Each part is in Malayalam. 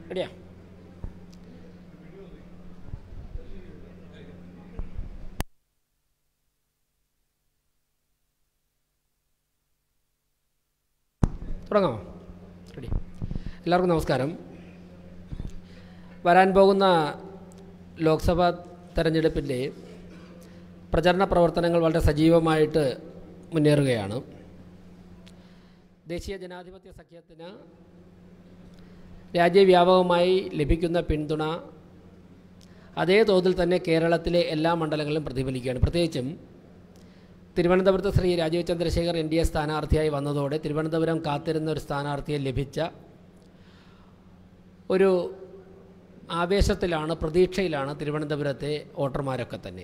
റെഡിയാ തുടങ്ങാമോ റെഡി എല്ലാവർക്കും നമസ്കാരം വരാൻ പോകുന്ന ലോക്സഭാ തെരഞ്ഞെടുപ്പിൻ്റെ പ്രചരണ പ്രവർത്തനങ്ങൾ വളരെ സജീവമായിട്ട് മുന്നേറുകയാണ് ദേശീയ ജനാധിപത്യ സഖ്യത്തിന് രാജ്യവ്യാപകമായി ലഭിക്കുന്ന പിന്തുണ അതേ തോതിൽ തന്നെ കേരളത്തിലെ എല്ലാ മണ്ഡലങ്ങളിലും പ്രതിഫലിക്കുകയാണ് പ്രത്യേകിച്ചും തിരുവനന്തപുരത്ത് Shri Rajeev Chandrasekhar N D A സ്ഥാനാർത്ഥിയായി വന്നതോടെ തിരുവനന്തപുരം കാത്തിരുന്ന ഒരു സ്ഥാനാർത്ഥിയെ ലഭിച്ച ഒരു ആവേശത്തിലാണ് പ്രതീക്ഷയിലാണ് തിരുവനന്തപുരത്തെ വോട്ടർമാരൊക്കെ തന്നെ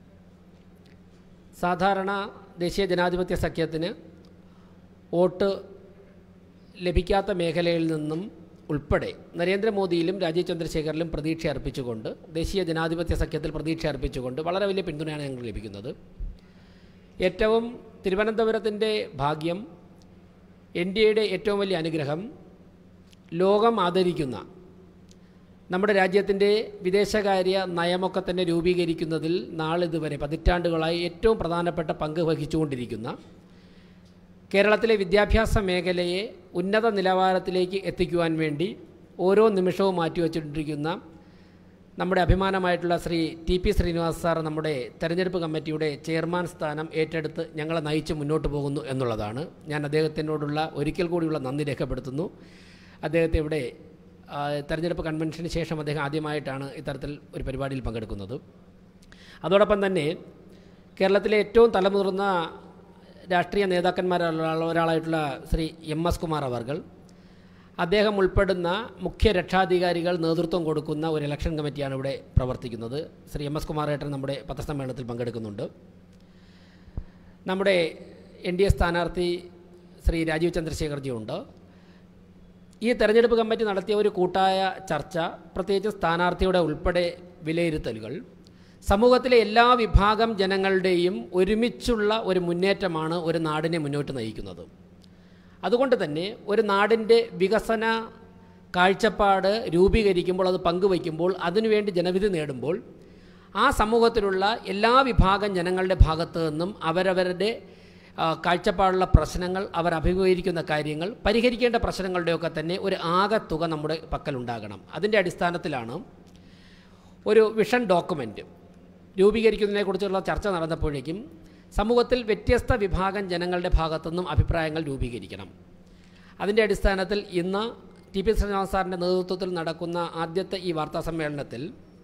സാധാരണ ദേശീയ ജനാധിപത്യ സഖ്യത്തിന് വോട്ട് ലഭിക്കാത്ത മേഖലയിൽ നിന്നും ഉൾപ്പെടെ നരേന്ദ്രമോദിയിലും രാജീവ് ചന്ദ്രശേഖറിലും പ്രതീക്ഷ അർപ്പിച്ചുകൊണ്ട് ദേശീയ ജനാധിപത്യ സഖ്യത്തിൽ പ്രതീക്ഷ അർപ്പിച്ചുകൊണ്ട് വളരെ വലിയ പിന്തുണയാണ് ഞങ്ങൾക്ക് ലഭിക്കുന്നത് ഏറ്റവും തിരുവനന്തപുരത്തിൻ്റെ ഭാഗ്യം എൻ ഡി എയുടെ ഏറ്റവും വലിയ അനുഗ്രഹം ലോകം ആദരിക്കുന്ന നമ്മുടെ രാജ്യത്തിൻ്റെ വിദേശകാര്യ നയമൊക്കെ തന്നെ രൂപീകരിക്കുന്നതിൽ നാളിതുവരെ പതിറ്റാണ്ടുകളായി ഏറ്റവും പ്രധാനപ്പെട്ട പങ്ക് വഹിച്ചുകൊണ്ടിരിക്കുന്ന കേരളത്തിലെ വിദ്യാഭ്യാസ മേഖലയെ ഉന്നത നിലവാരത്തിലേക്ക് എത്തിക്കുവാൻ വേണ്ടി ഓരോ നിമിഷവും മാറ്റിവെച്ചുകൊണ്ടിരിക്കുന്ന നമ്മുടെ അഭിമാനമായിട്ടുള്ള Shri T P Srinivas sir നമ്മുടെ തെരഞ്ഞെടുപ്പ് കമ്മിറ്റിയുടെ ചെയർമാൻ സ്ഥാനം ഏറ്റെടുത്ത് ഞങ്ങളെ നയിച്ച് മുന്നോട്ട് പോകുന്നു എന്നുള്ളതാണ് ഞാൻ അദ്ദേഹത്തിനോടുള്ള ഒരിക്കൽ കൂടിയുള്ള നന്ദി രേഖപ്പെടുത്തുന്നു അദ്ദേഹത്തെ ഇവിടെ ആ, തെരഞ്ഞെടുപ്പ് കൺവെൻഷന് ശേഷം അദ്ദേഹം ആദ്യമായിട്ടാണ് ഇത്തരത്തിൽ ഒരു പരിപാടിയിൽ പങ്കെടുക്കുന്നത് അതോടൊപ്പം തന്നെ കേരളത്തിലെ ഏറ്റവും തലമുതിർന്ന രാഷ്ട്രീയ നേതാക്കന്മാരിൽ ഒരാളായിട്ടുള്ള ശ്രീ എം എസ് കുമാർ അവർകൾ അദ്ദേഹം ഉൾപ്പെടുന്ന മുഖ്യ രക്ഷാധികാരികൾ നേതൃത്വം കൊടുക്കുന്ന ഒരു ഇലക്ഷൻ കമ്മിറ്റിയാണ് ഇവിടെ പ്രവർത്തിക്കുന്നത് ശ്രീ എം എസ് കുമാറേട്ടൻ നമ്മുടെ പത്രസമ്മേളനത്തിൽ പങ്കെടുക്കുന്നുണ്ട് നമ്മുടെ എൻ ഡി എ സ്ഥാനാർത്ഥി ശ്രീ രാജീവ് ചന്ദ്രശേഖർജി ഉണ്ട് ഈ തെരഞ്ഞെടുപ്പ് കമ്മിറ്റി നടത്തിയ ഒരു കൂട്ടായ ചർച്ച പ്രത്യേകിച്ച് സ്ഥാനാർത്ഥിയുടെ ഉൾപ്പെടെ വിലയിരുത്തലുകൾ സമൂഹത്തിലെ എല്ലാ വിഭാഗം ജനങ്ങളുടെയും ഒരുമിച്ചുള്ള ഒരു മുന്നേറ്റമാണ് ഒരു നാടിനെ മുന്നോട്ട് നയിക്കുന്നത് അതുകൊണ്ട് തന്നെ ഒരു നാടിൻ്റെ വികസന കാഴ്ചപ്പാട് രൂപീകരിക്കുമ്പോൾ അത് പങ്കുവയ്ക്കുമ്പോൾ അതിനുവേണ്ടി ജനവിധി നേടുമ്പോൾ ആ സമൂഹത്തിലുള്ള എല്ലാ വിഭാഗം ജനങ്ങളുടെ ഭാഗത്തു നിന്നും അവരവരുടെ ആ, കാഴ്ചപ്പാടുള്ള പ്രശ്നങ്ങൾ അവർ അഭിമുഖീകരിക്കുന്ന കാര്യങ്ങൾ പരിഹരിക്കേണ്ട പ്രശ്നങ്ങളുടെയൊക്കെ തന്നെ ഒരു ആകത്തുക നമ്മുടെ പക്കലുണ്ടാകണം അതിൻ്റെ അടിസ്ഥാനത്തിലാണ് ഒരു വിഷൻ ഡോക്യുമെൻറ്റ് രൂപീകരിക്കുന്നതിനെക്കുറിച്ചുള്ള ചർച്ച നടന്നപ്പോഴേക്കും സമൂഹത്തിൽ വ്യത്യസ്ത വിഭാഗം ജനങ്ങളുടെ ഭാഗത്തുനിന്നും അഭിപ്രായങ്ങൾ രൂപീകരിക്കണം അതിൻ്റെ അടിസ്ഥാനത്തിൽ ഇന്ന് ടി പി ശ്രീനിവാസ് സാറിൻ്റെ നേതൃത്വത്തിൽ നടക്കുന്ന ആദ്യത്തെ ഈ വാർത്താ സമ്മേളനത്തിൽ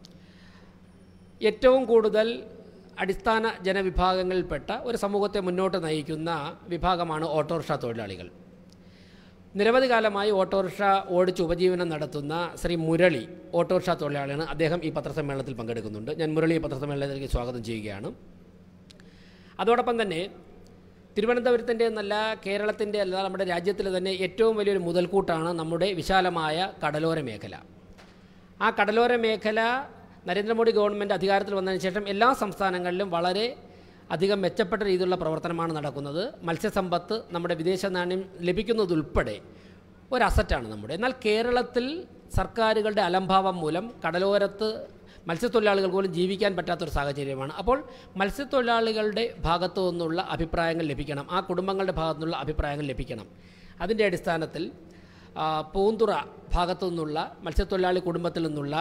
ഏറ്റവും കൂടുതൽ അടിസ്ഥാന ജനവിഭാഗങ്ങളിൽപ്പെട്ട ഒരു സമൂഹത്തെ മുന്നോട്ട് നയിക്കുന്ന വിഭാഗമാണ് ഓട്ടോറിക്ഷ തൊഴിലാളികൾ നിരവധി കാലമായി ഓട്ടോറിക്ഷ ഓടിച്ച് ഉപജീവനം നടത്തുന്ന ശ്രീ മുരളി ഓട്ടോറിക്ഷ തൊഴിലാളിയാണ് അദ്ദേഹം ഈ പത്രസമ്മേളനത്തിൽ പങ്കെടുക്കുന്നുണ്ട് ഞാൻ മുരളി ഈ പത്രസമ്മേളനത്തിലേക്ക് സ്വാഗതം ചെയ്യുകയാണ് അതോടൊപ്പം തന്നെ തിരുവനന്തപുരത്തിൻ്റെ എന്നല്ല കേരളത്തിൻ്റെ അല്ല നമ്മുടെ രാജ്യത്തിലെ തന്നെ ഏറ്റവും വലിയൊരു മുതൽക്കൂട്ടാണ് നമ്മുടെ വിശാലമായ കടലോര മേഖല ആ കടലോര മേഖല നരേന്ദ്രമോദി ഗവൺമെൻറ് അധികാരത്തിൽ വന്നതിന് ശേഷം എല്ലാ സംസ്ഥാനങ്ങളിലും വളരെ അധികം മെച്ചപ്പെട്ട രീതിയിലുള്ള പ്രവർത്തനമാണ് നടക്കുന്നത് മത്സ്യസമ്പത്ത് നമ്മുടെ വിദേശ നാണ്യം ലഭിക്കുന്നതുൾപ്പെടെ ഒരു അസറ്റാണ് നമ്മുടെ എന്നാൽ കേരളത്തിൽ സർക്കാരുകളുടെ അലംഭാവം മൂലം കടലോരത്ത് മത്സ്യത്തൊഴിലാളികൾ പോലും ജീവിക്കാൻ പറ്റാത്തൊരു സാഹചര്യമാണ് അപ്പോൾ മത്സ്യത്തൊഴിലാളികളുടെ ഭാഗത്തു നിന്നുള്ള അഭിപ്രായങ്ങൾ ലഭിക്കണം ആ കുടുംബങ്ങളുടെ ഭാഗത്തു നിന്നുള്ള അഭിപ്രായങ്ങൾ ലഭിക്കണം അതിൻ്റെ അടിസ്ഥാനത്തിൽ ആ, പൂന്തുറ ഭാഗത്തു നിന്നുള്ള മത്സ്യത്തൊഴിലാളി കുടുംബത്തിൽ നിന്നുള്ള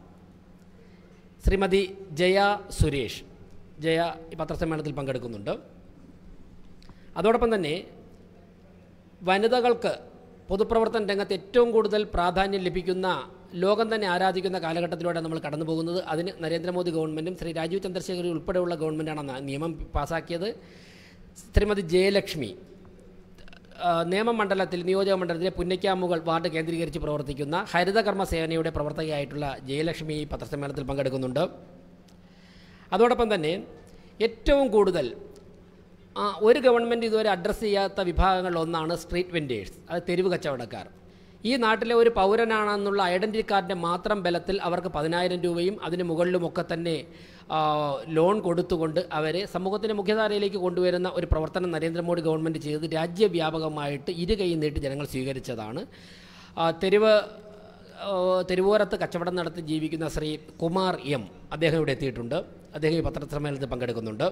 ശ്രീമതി ജയ സുരേഷ് ജയ ഈ പത്രസമ്മേളനത്തിൽ പങ്കെടുക്കുന്നുണ്ട് അതോടൊപ്പം തന്നെ വനിതകൾക്ക് പൊതുപ്രവർത്തന രംഗത്ത് ഏറ്റവും കൂടുതൽ പ്രാധാന്യം ലഭിക്കുന്ന ലോകം തന്നെ ആരാധിക്കുന്ന കാലഘട്ടത്തിലൂടെ നമ്മൾ കടന്നു പോകുന്നത് അതിന് നരേന്ദ്രമോദി ഗവൺമെൻറ്റും ശ്രീ രാജീവ് ചന്ദ്രശേഖർ ഉൾപ്പെടെയുള്ള ഗവൺമെൻറ്റാണ് അന്ന് നിയമം പാസാക്കിയത് ശ്രീമതി ജയലക്ഷ്മി ആ, നിയമമണ്ഡലത്തിൽ നിയോജക മണ്ഡലത്തിലെ പുന്നയ്ക്കാമുകൾ വാർഡ് കേന്ദ്രീകരിച്ച് പ്രവർത്തിക്കുന്ന ഹരിതകർമ്മ സേനയുടെ പ്രവർത്തകയായിട്ടുള്ള ജയലക്ഷ്മി ഈ പത്രസമ്മേളനത്തിൽ പങ്കെടുക്കുന്നുണ്ട് അതോടൊപ്പം തന്നെ ഏറ്റവും കൂടുതൽ ആ, ഒരു ഗവൺമെൻറ് ഇതുവരെ അഡ്രസ്സ് ചെയ്യാത്ത വിഭാഗങ്ങളിൽ ഒന്നാണ് സ്ട്രീറ്റ് വെൻഡേഴ്സ് അത് തെരുവ് കച്ചവടക്കാർ ഈ നാട്ടിലെ ഒരു പൗരനാണെന്നുള്ള ഐഡൻറ്റിറ്റി കാർഡിൻ്റെ മാത്രം ബലത്തിൽ അവർക്ക് പതിനായിരം രൂപയും അതിന് മുകളിലുമൊക്കെ തന്നെ ആ, ലോൺ കൊടുത്തുകൊണ്ട് അവരെ സമൂഹത്തിൻ്റെ മുഖ്യധാരയിലേക്ക് കൊണ്ടുവരുന്ന ഒരു പ്രവർത്തനം നരേന്ദ്രമോദി ഗവൺമെൻറ് ചെയ്തത് രാജ്യവ്യാപകമായിട്ട് ഇരു കൈ നീട്ടി ജനങ്ങൾ സ്വീകരിച്ചതാണ് ആ, തെരുവ് ഏഹ്, തെരുവോരത്ത് കച്ചവടം നടത്തി ജീവിക്കുന്ന ശ്രീ കുമാർ എം അദ്ദേഹം ഇവിടെ എത്തിയിട്ടുണ്ട് അദ്ദേഹം ഈ പത്രസമ്മേളനത്തിൽ പങ്കെടുക്കുന്നുണ്ട്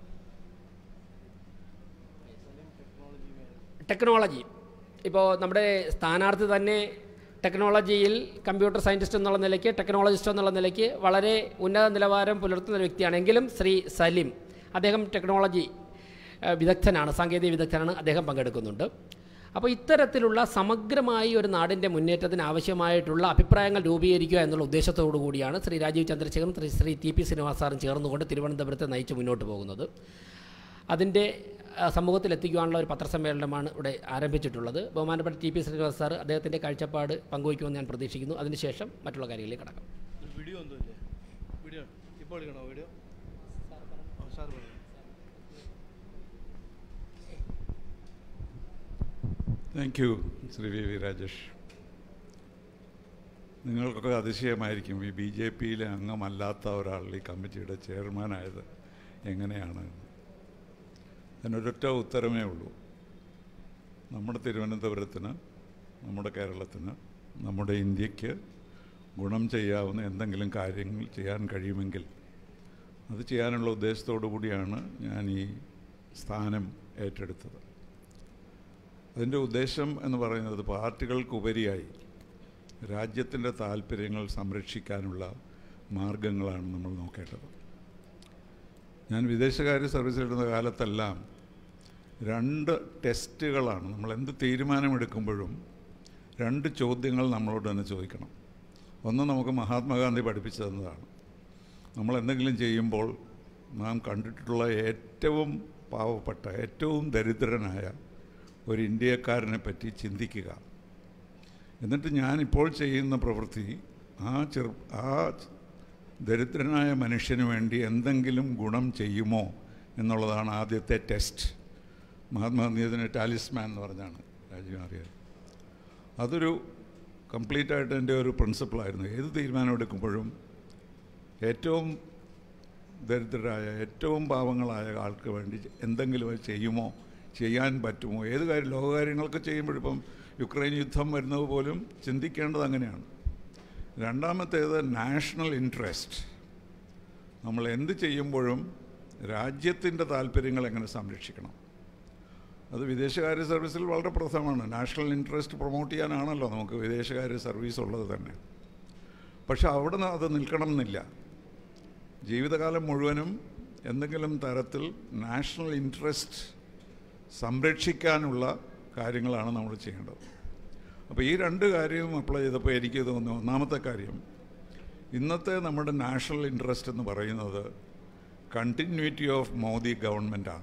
ടെക്നോളജി ഇപ്പോൾ നമ്മുടെ സ്ഥാനാർത്ഥി തന്നെ ടെക്നോളജിയിൽ കമ്പ്യൂട്ടർ സയൻറ്റിസ്റ്റ് എന്നുള്ള നിലയ്ക്ക് ടെക്നോളജിസ്റ്റ് എന്നുള്ള നിലയ്ക്ക് വളരെ ഉന്നത നിലവാരം പുലർത്തുന്ന ഒരു വ്യക്തിയാണെങ്കിലും ശ്രീ സലിം അദ്ദേഹം ടെക്നോളജി ഏഹ്, വിദഗ്ധനാണ് സാങ്കേതിക വിദഗ്ധനാണ് അദ്ദേഹം പങ്കെടുക്കുന്നുണ്ട് അപ്പോൾ ഇത്തരത്തിലുള്ള സമഗ്രമായി ഒരു നാടിൻ്റെ മുന്നേറ്റത്തിന് ആവശ്യമായിട്ടുള്ള അഭിപ്രായങ്ങൾ രൂപീകരിക്കുക എന്നുള്ള ഉദ്ദേശത്തോടു കൂടിയാണ് ശ്രീ രാജീവ് ചന്ദ്രശേഖരൻ ശ്രീ ശ്രീ ടി പി ശ്രീനിവാസാറും ചേർന്നുകൊണ്ട് തിരുവനന്തപുരത്തെ നയിച്ച് മുന്നോട്ട് പോകുന്നത് അതിൻ്റെ ആ, സമൂഹത്തിലെത്തിക്കുവാനുള്ള ഒരു പത്രസമ്മേളനമാണ് ഇവിടെ ആരംഭിച്ചിട്ടുള്ളത് ബഹുമാനപ്പെട്ട ടി പി ശ്രീനിവാസ് സാർ അദ്ദേഹത്തിൻ്റെ കാഴ്ചപ്പാട് പങ്കുവയ്ക്കുമെന്ന് ഞാൻ പ്രതീക്ഷിക്കുന്നു അതിനുശേഷം മറ്റുള്ള കാര്യങ്ങളിലേക്ക് കടക്കാം ഒരു വീഡിയോ ഒന്നുമില്ലേ വീഡിയോ ഇപ്പോൾ എടുക്കണോ വീഡിയോ ആ സാർ പറഞ്ഞു thank you Shri V V Rajesh നിങ്ങൾക്കൊക്കെ അതിശയമായിരിക്കും ഈ ബി ജെ പിയിലെ അംഗമല്ലാത്ത ഒരാൾ ഈ കമ്മിറ്റിയുടെ ചെയർമാനായത് എങ്ങനെയാണ് അതിനൊരൊറ്റ ഉത്തരമേ ഉള്ളൂ നമ്മുടെ തിരുവനന്തപുരത്തിന് നമ്മുടെ കേരളത്തിന് നമ്മുടെ ഇന്ത്യക്ക് ഗുണം ചെയ്യാവുന്ന എന്തെങ്കിലും കാര്യങ്ങൾ ചെയ്യാൻ കഴിയുമെങ്കിൽ അത് ചെയ്യാനുള്ള ഉദ്ദേശത്തോടു കൂടിയാണ് ഞാൻ ഈ സ്ഥാനം ഏറ്റെടുത്തത് അതിൻ്റെ ഉദ്ദേശം എന്ന് പറയുന്നത് പാർട്ടികൾക്കുപരിയായി രാജ്യത്തിൻ്റെ താല്പര്യങ്ങൾ സംരക്ഷിക്കാനുള്ള മാർഗങ്ങളാണ് നമ്മൾ നോക്കേണ്ടത് ഞാൻ വിദേശകാര്യ സർവീസിലിരുന്ന കാലത്തെല്ലാം രണ്ട് ടെസ്റ്റുകളാണ് നമ്മൾ എന്ത് തീരുമാനമെടുക്കുമ്പോഴും രണ്ട് ചോദ്യങ്ങൾ നമ്മളോട് തന്നെ ചോദിക്കണം ഒന്ന് നമുക്ക് മഹാത്മാഗാന്ധി പഠിപ്പിച്ചു തന്നതാണ് നമ്മൾ എന്തെങ്കിലും ചെയ്യുമ്പോൾ നാം കണ്ടിട്ടുള്ള ഏറ്റവും പാവപ്പെട്ട ഏറ്റവും ദരിദ്രനായ ഒരു ഇന്ത്യക്കാരനെ പറ്റി ചിന്തിക്കുക എന്നിട്ട് ഞാനിപ്പോൾ ചെയ്യുന്ന പ്രവൃത്തി ആ ചെറു ആ ദരിദ്രനായ മനുഷ്യന് വേണ്ടി എന്തെങ്കിലും ഗുണം ചെയ്യുമോ എന്നുള്ളതാണ് ആദ്യത്തെ ടെസ്റ്റ് മഹാത്മാഗാന്ധി അതിന് ടാലിസ്മാൻ എന്ന് പറഞ്ഞാണ് രാജീവ് അറിയാം അതൊരു കംപ്ലീറ്റ് ആയിട്ട് എൻ്റെ ഒരു പ്രിൻസിപ്പിളായിരുന്നു ഏത് തീരുമാനം എടുക്കുമ്പോഴും ഏറ്റവും ദരിദ്രരായ ഏറ്റവും പാവങ്ങളായ ആൾക്ക് വേണ്ടി എന്തെങ്കിലും അത് ചെയ്യുമോ ചെയ്യാൻ പറ്റുമോ ഏത് കാര്യം ലോകകാര്യങ്ങളൊക്കെ ചെയ്യുമ്പോഴിപ്പം യുക്രൈൻ യുദ്ധം വരുന്നത് പോലും ചിന്തിക്കേണ്ടത് അങ്ങനെയാണ് രണ്ടാമത്തേത് നാഷണൽ ഇൻട്രസ്റ്റ് നമ്മൾ എന്ത് ചെയ്യുമ്പോഴും രാജ്യത്തിൻ്റെ താല്പര്യങ്ങൾ എങ്ങനെ സംരക്ഷിക്കണം അത് വിദേശകാര്യ സർവീസിൽ വളരെ പ്രധാനമാണ് നാഷണൽ ഇൻട്രസ്റ്റ് പ്രൊമോട്ട് ചെയ്യാനാണല്ലോ നമുക്ക് വിദേശകാര്യ സർവീസ് ഉള്ളത് തന്നെ പക്ഷെ അവിടെ നിന്ന് അത് നിൽക്കണം എന്നില്ല ജീവിതകാലം മുഴുവനും എന്തെങ്കിലും തരത്തിൽ നാഷണൽ ഇൻട്രസ്റ്റ് സംരക്ഷിക്കാനുള്ള കാര്യങ്ങളാണ് നമ്മൾ ചെയ്യേണ്ടത് അപ്പോൾ ഈ രണ്ട് കാര്യവും അപ്ലൈ ചെയ്തപ്പോൾ എനിക്ക് തോന്നുന്നു ഒന്നാമത്തെ കാര്യം ഇന്നത്തെ നമ്മുടെ നാഷണൽ ഇൻട്രസ്റ്റ് എന്ന് പറയുന്നത് കണ്ടിന്യൂറ്റി ഓഫ് മോദി ഗവൺമെൻറ്റാണ്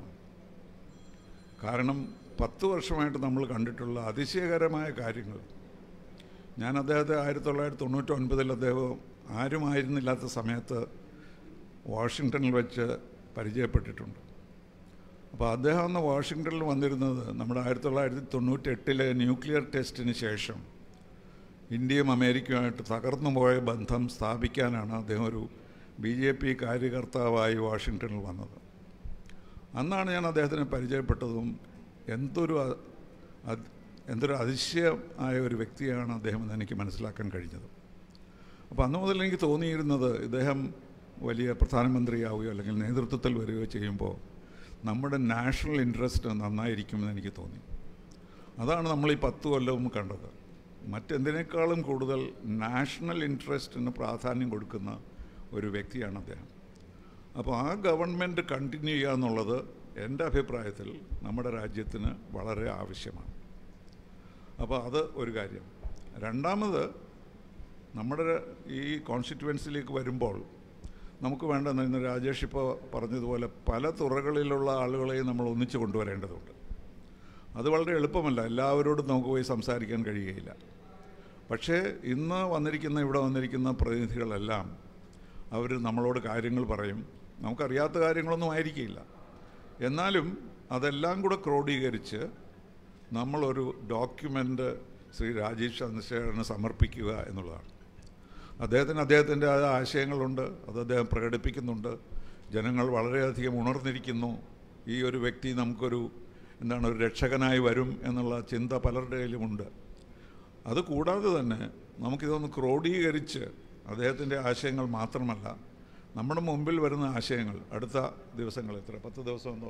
കാരണം പത്ത് വർഷമായിട്ട് നമ്മൾ കണ്ടിട്ടുള്ള അതിശയകരമായ കാര്യങ്ങൾ ഞാൻ അദ്ദേഹത്തെ ആയിരത്തി തൊള്ളായിരത്തി തൊണ്ണൂറ്റി ഒൻപതിൽ അദ്ദേഹം ആരുമായിരുന്നില്ലാത്ത സമയത്ത് വാഷിങ്ടണിൽ വെച്ച് പരിചയപ്പെട്ടിട്ടുണ്ട് അപ്പോൾ അദ്ദേഹം അന്ന് വാഷിങ്ടണിൽ വന്നിരുന്നത് നമ്മുടെ ആയിരത്തി തൊള്ളായിരത്തി തൊണ്ണൂറ്റി എട്ടിലെ ന്യൂക്ലിയർ ടെസ്റ്റിന് ശേഷം ഇന്ത്യയും അമേരിക്കയുമായിട്ട് തകർന്നു പോയ ബന്ധം സ്ഥാപിക്കാനാണ് അദ്ദേഹം ഒരു ബി ജെ പി കാര്യകർത്താവായി വാഷിങ്ടണിൽ വന്നത് അന്നാണ് ഞാൻ അദ്ദേഹത്തിനെ പരിചയപ്പെട്ടതും എന്തൊരു അ- അത്- എന്തൊരു അതിശയമായ ഒരു വ്യക്തിയാണ് അദ്ദേഹം എന്ന് എനിക്ക് മനസ്സിലാക്കാൻ കഴിഞ്ഞത് അപ്പോൾ അന്ന് മുതൽ എനിക്ക് തോന്നിയിരുന്നത് ഇദ്ദേഹം വലിയ പ്രധാനമന്ത്രിയാവുകയോ അല്ലെങ്കിൽ നേതൃത്വത്തിൽ വരികയോ ചെയ്യുമ്പോൾ നമ്മുടെ നാഷണൽ ഇൻട്രസ്റ്റ് നന്നായിരിക്കുമെന്ന് എനിക്ക് തോന്നി അതാണ് നമ്മൾ ഈ പത്ത് കൊല്ലവും കണ്ടത് മറ്റെന്തിനേക്കാളും കൂടുതൽ നാഷണൽ ഇൻട്രസ്റ്റിന് പ്രാധാന്യം കൊടുക്കുന്ന ഒരു വ്യക്തിയാണ് അദ്ദേഹം അപ്പോൾ ആ ഗവൺമെൻറ് കണ്ടിന്യൂ ചെയ്യുക എന്നുള്ളത് എൻ്റെ അഭിപ്രായത്തിൽ നമ്മുടെ രാജ്യത്തിന് വളരെ ആവശ്യമാണ് അപ്പോൾ അത് ഒരു കാര്യം രണ്ടാമത് നമ്മുടെ ഈ കോൺസ്റ്റിറ്റ്യുവൻസിലേക്ക് വരുമ്പോൾ നമുക്ക് വേണ്ടെന്ന് ഇന്ന് രാജേഷ് ഇപ്പോൾ പറഞ്ഞതുപോലെ പല തുറകളിലുള്ള ആളുകളെയും നമ്മൾ ഒന്നിച്ച് കൊണ്ടുവരേണ്ടതുണ്ട് അത് വളരെ എളുപ്പമല്ല എല്ലാവരോടും നമുക്ക് പോയി സംസാരിക്കാൻ കഴിയുകയില്ല പക്ഷേ ഇന്ന് വന്നിരിക്കുന്ന ഇവിടെ വന്നിരിക്കുന്ന പ്രതിനിധികളെല്ലാം അവർ നമ്മളോട് കാര്യങ്ങൾ പറയും നമുക്കറിയാത്ത കാര്യങ്ങളൊന്നും ആയിരിക്കില്ല എന്നാലും അതെല്ലാം കൂടെ ക്രോഡീകരിച്ച് നമ്മളൊരു ഡോക്യുമെൻ്റ് ശ്രീ രാജേഷ് ചന്ദ്രശേഖരന് സമർപ്പിക്കുക എന്നുള്ളതാണ് അദ്ദേഹത്തിന് അദ്ദേഹത്തിൻ്റെ ആശയങ്ങളുണ്ട് അത് അദ്ദേഹം പ്രകടിപ്പിക്കുന്നുണ്ട് ജനങ്ങൾ വളരെയധികം ഉണർന്നിരിക്കുന്നു ഈ ഒരു വ്യക്തി നമുക്കൊരു എന്താണ് ഒരു രക്ഷകനായി വരും എന്നുള്ള ചിന്ത പലരുടെയിലുമുണ്ട് അത് കൂടാതെ തന്നെ നമുക്കിതൊന്ന് ക്രോഡീകരിച്ച് അദ്ദേഹത്തിൻ്റെ ആശയങ്ങൾ മാത്രമല്ല നമ്മുടെ മുമ്പിൽ വരുന്ന ആശയങ്ങൾ അടുത്ത ദിവസങ്ങൾ എത്ര പത്ത് ദിവസം എന്തോ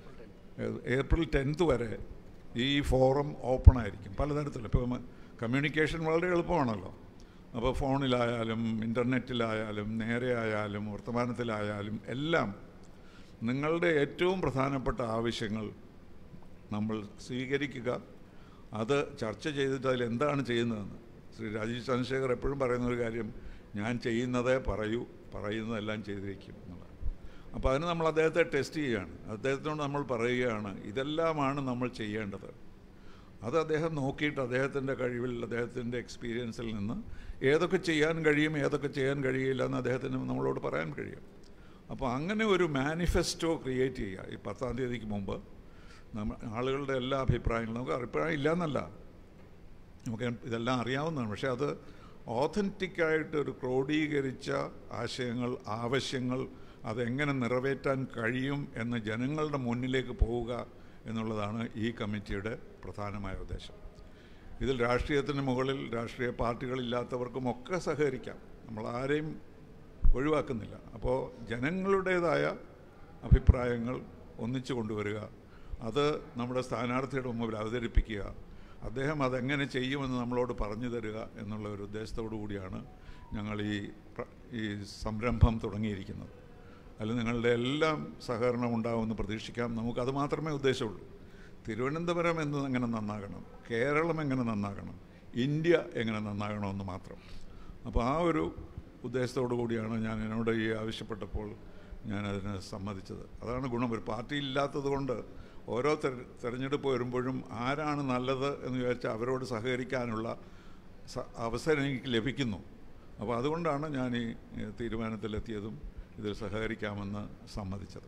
ഏത് ഏപ്രിൽ ടെൻത്ത് വരെ ഈ ഫോറം ഓപ്പൺ ആയിരിക്കും പലതരത്തിലും ഇപ്പോൾ കമ്മ്യൂണിക്കേഷൻ വളരെ എളുപ്പമാണല്ലോ അപ്പോൾ ഫോണിലായാലും ഇൻ്റർനെറ്റിലായാലും നേരെ ആയാലും വർത്തമാനത്തിലായാലും എല്ലാം നിങ്ങളുടെ ഏറ്റവും പ്രധാനപ്പെട്ട ആവശ്യങ്ങൾ നമ്മൾ സ്വീകരിക്കുക അത് ചർച്ച ചെയ്തിട്ട് അതിൽ എന്താണ് ചെയ്യുന്നതെന്ന് ശ്രീ രാജീവ് ചന്ദ്രശേഖർ എപ്പോഴും പറയുന്ന ഒരു കാര്യം ഞാൻ ചെയ്യുന്നതേ പറയൂ പറയുന്നതെല്ലാം ചെയ്തിരിക്കും എന്നുള്ളത് അപ്പോൾ അതിന് നമ്മൾ അദ്ദേഹത്തെ ടെസ്റ്റ് ചെയ്യുകയാണ് അദ്ദേഹത്തിനോട് നമ്മൾ പറയുകയാണ് ഇതെല്ലാമാണ് നമ്മൾ ചെയ്യേണ്ടത് അത് അദ്ദേഹം നോക്കിയിട്ട് അദ്ദേഹത്തിൻ്റെ കഴിവിൽ അദ്ദേഹത്തിൻ്റെ എക്സ്പീരിയൻസിൽ നിന്ന് ഏതൊക്കെ ചെയ്യാൻ കഴിയും ഏതൊക്കെ ചെയ്യാൻ കഴിയില്ല എന്ന് അദ്ദേഹത്തിന് നമ്മളോട് പറയാൻ കഴിയും അപ്പോൾ അങ്ങനെ ഒരു മാനിഫെസ്റ്റോ ക്രിയേറ്റ് ചെയ്യുക ഈ പത്താം തീയതിക്ക് മുമ്പ് നമ്മൾ ആളുകളുടെ എല്ലാ അഭിപ്രായങ്ങളും നമുക്ക് അഭിപ്രായം ഇല്ലയെന്നല്ല നമുക്ക് ഇതെല്ലാം അറിയാവുന്നതാണ് പക്ഷേ അത് ഓഥൻറ്റിക്കായിട്ട് ഒരു ക്രോഡീകരിച്ച ആശയങ്ങൾ ആവശ്യങ്ങൾ അതെങ്ങനെ നിറവേറ്റാൻ കഴിയും എന്ന് ജനങ്ങളുടെ മുന്നിലേക്ക് പോവുക എന്നുള്ളതാണ് ഈ കമ്മിറ്റിയുടെ പ്രധാനമായ ഉദ്ദേശം ഇതിൽ രാഷ്ട്രീയത്തിന് മുകളിൽ രാഷ്ട്രീയ പാർട്ടികളില്ലാത്തവർക്കും ഒക്കെ സഹകരിക്കാം നമ്മൾ ആരെയും ഒഴിവാക്കുന്നില്ല അപ്പോൾ ജനങ്ങളുടേതായ അഭിപ്രായങ്ങൾ ഒന്നിച്ചു കൊണ്ടുവരിക അത് നമ്മുടെ സ്ഥാനാർത്ഥിയുടെ മുമ്പിൽ അവതരിപ്പിക്കുക അദ്ദേഹം അതെങ്ങനെ ചെയ്യുമെന്ന് നമ്മളോട് പറഞ്ഞു തരിക എന്നുള്ള ഒരു ഉദ്ദേശത്തോടു കൂടിയാണ് ഞങ്ങൾ ഈ പ്ര- ഈ സംരംഭം തുടങ്ങിയിരിക്കുന്നത് അതിൽ നിങ്ങളുടെ എല്ലാം സഹകരണം ഉണ്ടാവുമെന്ന് പ്രതീക്ഷിക്കാം നമുക്കത് മാത്രമേ ഉദ്ദേശമുള്ളൂ തിരുവനന്തപുരം എന്ന് എങ്ങനെ നന്നാകണം കേരളം എങ്ങനെ നന്നാകണം ഇന്ത്യ എങ്ങനെ നന്നാകണമെന്ന് മാത്രം അപ്പോൾ ആ ഒരു ഉദ്ദേശത്തോടു കൂടിയാണ് ഞാൻ എന്നോട് ഈ ആവശ്യപ്പെട്ടപ്പോൾ ഞാനതിന് സമ്മതിച്ചത് അതാണ് ഗുണം ഒരു പാർട്ടി ഇല്ലാത്തത് കൊണ്ട് ഓരോ തെര- തെരഞ്ഞെടുപ്പ് വരുമ്പോഴും ആരാണ് നല്ലത് എന്ന് വിചാരിച്ചാൽ അവരോട് സഹകരിക്കാനുള്ള സ- അവസരം എനിക്ക് ലഭിക്കുന്നു അപ്പോൾ അതുകൊണ്ടാണ് ഞാൻ ഈ ഏഹ്, തീരുമാനത്തിലെത്തിയതും ഇതിൽ സഹകരിക്കാമെന്ന് സമ്മതിച്ചത്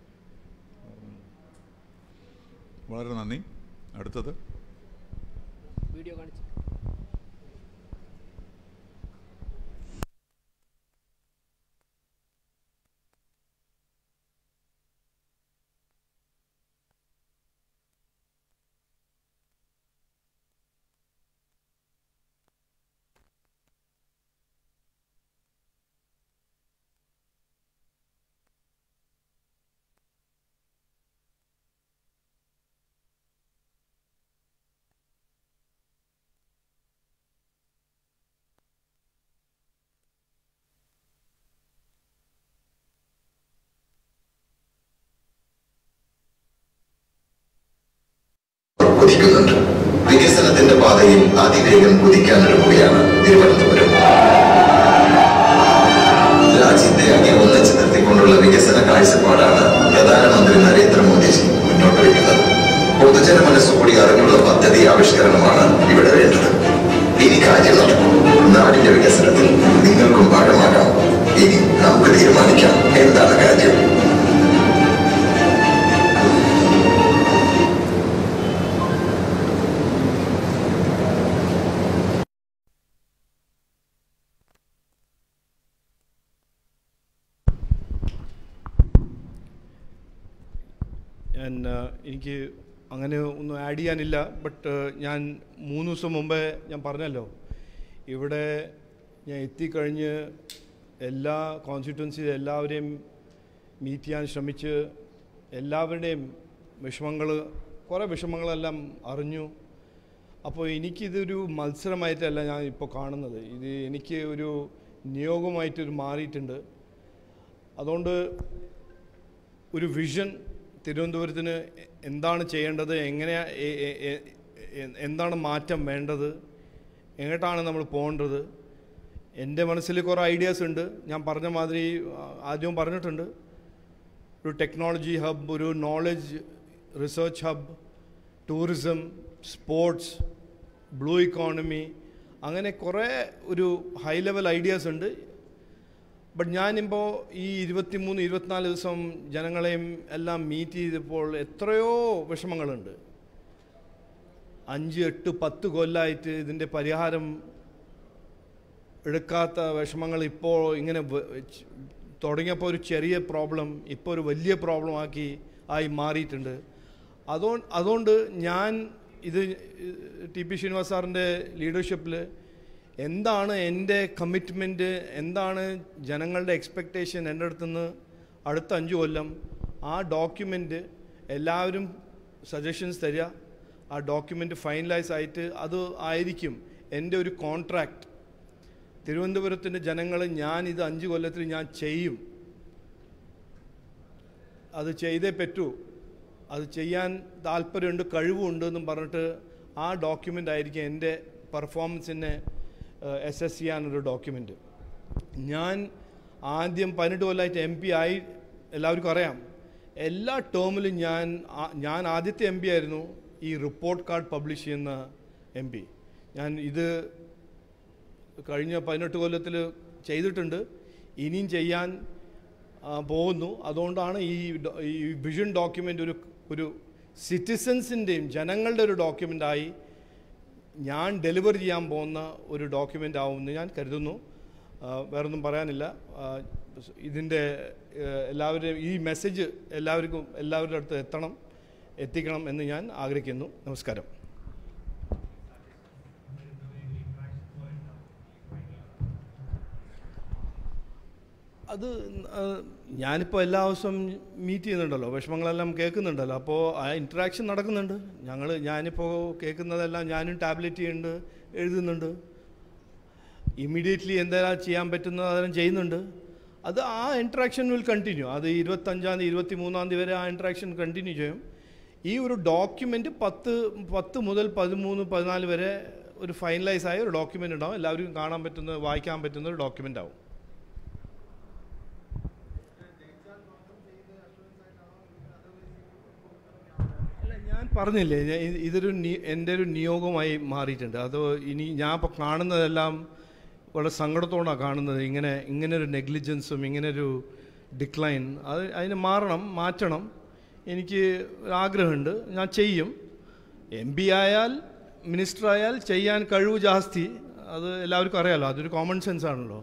വളരെ നന്ദി അടുത്തത് വീഡിയോ കാണിച്ചു കുതിക്കുന്നുണ്ട് വികസനത്തിന്റെ പാതയിൽ അതിവേഗം കുതിക്കാനൊരുങ്ങുകയാണ് തിരുവനന്തപുരം രാജ്യത്തെ ആകെ ഒന്നിച്ചു നിർത്തിക്കൊണ്ടുള്ള വികസന കാഴ്ചപ്പാടാണ് പ്രധാനമന്ത്രി നരേന്ദ്രമോദിജി മുന്നോട്ട് വയ്ക്കുന്നത് പൊതുജന മനസ്സുകൂടി അറിഞ്ഞുള്ള പദ്ധതി ആവിഷ്കരണമാണ് ഇവിടെ വേണ്ടത് ഇനി കാര്യം നടക്കും നാടിന്റെ വികസനത്തിൽ നിങ്ങൾക്കും ഭാഗമാകാം ഇനി നമുക്ക് തീരുമാനിക്കാം എന്താണ് കാര്യം ഞാൻ ആ, എനിക്ക് അങ്ങനെ ഒന്നും ആഡ് ചെയ്യാനില്ല ബട്ട് ഞാൻ മൂന്ന് ദിവസം മുമ്പേ ഞാൻ പറഞ്ഞല്ലോ ഇവിടെ ഞാൻ എത്തിക്കഴിഞ്ഞ് എല്ലാ കോൺസ്റ്റിറ്റ്വൻസി എല്ലാവരെയും മീറ്റ് ചെയ്യാൻ ശ്രമിച്ച് എല്ലാവരുടെയും വിഷമങ്ങൾ കുറേ വിഷമങ്ങളെല്ലാം അറിഞ്ഞു അപ്പോൾ എനിക്കിതൊരു മത്സരമായിട്ടല്ല ഞാൻ ഇപ്പോൾ കാണുന്നത് ഇത് എനിക്ക് ഒരു നിയോഗമായിട്ടൊരു മാറിയിട്ടുണ്ട് അതുകൊണ്ട് ഒരു വിഷൻ തിരുവനന്തപുരത്തിന് എന്താണ് ചെയ്യേണ്ടത് എങ്ങനെ എ- എ- എ- എ- എന്താണ് മാറ്റം വേണ്ടത് എങ്ങോട്ടാണ് നമ്മൾ പോകേണ്ടത് എൻ്റെ മനസ്സിൽ കുറേ ഐഡിയാസ് ഉണ്ട് ഞാൻ പറഞ്ഞ മാതിരി ആ, ആദ്യവും പറഞ്ഞിട്ടുണ്ട് ഒരു ടെക്നോളജി ഹബ് ഒരു knowledge research hub tourism sports blue economy അങ്ങനെ കുറേ ഒരു ഹൈ ലെവൽ ഐഡിയാസ് ഉണ്ട് ബട്ട് ഞാനിപ്പോൾ ഈ ഇരുപത്തിമൂന്ന് ഇരുപത്തിനാല് ദിവസം ജനങ്ങളെയും എല്ലാം മീറ്റ് ചെയ്തപ്പോൾ എത്രയോ വിഷമങ്ങളുണ്ട് അഞ്ച് എട്ട് പത്ത് കൊല്ലമായിട്ട് ഇതിൻ്റെ പരിഹാരം എടുക്കാത്ത വിഷമങ്ങൾ ഇപ്പോൾ ഇങ്ങനെ വ- ച്- തുടങ്ങിയപ്പോൾ ഒരു ചെറിയ പ്രോബ്ലം ഇപ്പോൾ ഒരു വലിയ പ്രോബ്ലം ആക്കി ആയി മാറിയിട്ടുണ്ട് അതുകൊണ്ട് അതുകൊണ്ട് ഞാൻ ഇത് ടി പി ശ്രീനിവാസ് സാറിൻ്റെ ലീഡർഷിപ്പിൽ എന്താണ് എൻ്റെ കമ്മിറ്റ്മെൻറ്റ് എന്താണ് ജനങ്ങളുടെ എക്സ്പെക്റ്റേഷൻ എൻ്റെ അടുത്തുനിന്ന് അടുത്ത അഞ്ച് കൊല്ലം ആ ഡോക്യുമെൻ്റ് എല്ലാവരും സജഷൻസ് തരിക ആ ഡോക്യുമെൻ്റ് ഫൈനലൈസ് ആയിട്ട് അത് ആയിരിക്കും എൻ്റെ ഒരു കോൺട്രാക്റ്റ് തിരുവനന്തപുരത്തിൻ്റെ ജനങ്ങൾ ഞാൻ ഇത് അഞ്ച് കൊല്ലത്തിൽ ഞാൻ ചെയ്യും അത് ചെയ്തേ പറ്റൂ അത് ചെയ്യാൻ താല്പര്യമുണ്ട് കഴിവുണ്ട് എന്നും പറഞ്ഞിട്ട് ആ ഡോക്യുമെൻ്റ് ആയിരിക്കും എൻ്റെ പെർഫോമൻസിനെ എസ് എസ് ചെയ്യാനൊരു ഡോക്യുമെൻ്റ് ഞാൻ ആദ്യം പതിനെട്ട് കൊല്ലമായിട്ട് എം പി ആയി എല്ലാവർക്കും അറിയാം എല്ലാ ടേമിലും ഞാൻ ആ- ഞാൻ ആദ്യത്തെ എം പി ആയിരുന്നു ഈ റിപ്പോർട്ട് കാർഡ് പബ്ലിഷ് ചെയ്യുന്ന എം പി ഞാൻ ഇത് കഴിഞ്ഞ പതിനെട്ട് കൊല്ലത്തിൽ ചെയ്തിട്ടുണ്ട് ഇനിയും ചെയ്യാൻ ആ, പോകുന്നു അതുകൊണ്ടാണ് ഈ ഡോ- ഈ വിഷൻ ഡോക്യുമെൻ്റ് ഒരു ഒരു സിറ്റിസൻസിൻ്റെയും ജനങ്ങളുടെ ഒരു ഡോക്യുമെൻ്റായി ഞാൻ ഡെലിവർ ചെയ്യാൻ പോകുന്ന ഒരു ഡോക്യുമെൻ്റ് ആവുമെന്ന് ഞാൻ കരുതുന്നു ആ, വേറൊന്നും പറയാനില്ല ആ, ഇതിൻ്റെ ഏഹ്, എല്ലാവരുടെയും ഈ മെസ്സേജ് എല്ലാവർക്കും എല്ലാവരുടെ അടുത്ത് എത്തണം എത്തിക്കണം എന്ന് ഞാൻ ആഗ്രഹിക്കുന്നു നമസ്കാരം അത് ഞാനിപ്പോൾ എല്ലാ ദിവസവും മീറ്റ് ചെയ്യുന്നുണ്ടല്ലോ വിഷമങ്ങളെല്ലാം കേൾക്കുന്നുണ്ടല്ലോ അപ്പോൾ ആ ഇൻട്രാക്ഷൻ നടക്കുന്നുണ്ട് ഞങ്ങൾ ഞാനിപ്പോൾ കേൾക്കുന്നതെല്ലാം ഞാനും ടാബ്ലറ്റ് ചെയ്യുന്നുണ്ട് എഴുതുന്നുണ്ട് ഇമ്മീഡിയറ്റ്ലി എന്തെല്ലാം ചെയ്യാൻ പറ്റുന്നത് അതെല്ലാം ചെയ്യുന്നുണ്ട് അത് ആ ഇൻട്രാക്ഷൻ വിൽ കണ്ടിന്യൂ അത് ഇരുപത്തഞ്ചാം തീയതി ഇരുപത്തി മൂന്നാം തീയതി വരെ ആ ഇൻട്രാക്ഷൻ കണ്ടിന്യൂ ചെയ്യും ഈ ഒരു ഡോക്യുമെൻ്റ് പത്ത് പത്ത് മുതൽ പതിമൂന്ന് പതിനാല് വരെ ഒരു ഫൈനലൈസ് ആയ ഒരു ഡോക്യുമെൻ്റ് ഉണ്ടാവും എല്ലാവർക്കും കാണാൻ പറ്റുന്ന വായിക്കാൻ പറ്റുന്ന ഒരു ഡോക്യുമെൻ്റ് ആവും അല്ല, ഞാൻ പറഞ്ഞില്ലേ ഞാൻ ഇത് ഇതൊരു നി- എൻ്റെ ഒരു നിയോഗമായി മാറിയിട്ടുണ്ട് അത് ഇനി ഞാൻ ഇപ്പോൾ കാണുന്നതെല്ലാം വളരെ സങ്കടത്തോടാണ് കാണുന്നത് ഇങ്ങനെ ഇങ്ങനെ ഒരു നെഗ്ലിജൻസും ഇങ്ങനെ ഒരു ഡിക്ലൈൻ അത് അതിന് മാറണം മാറ്റണം എനിക്ക് ആഗ്രഹമുണ്ട് ഞാൻ ചെയ്യും എം പി ആയാൽ മിനിസ്റ്റർ ആയാൽ ചെയ്യാൻ കഴിവ് ജാസ്തി അത് എല്ലാവർക്കും അറിയാലോ അതൊരു കോമൺ സെൻസ് ആണല്ലോ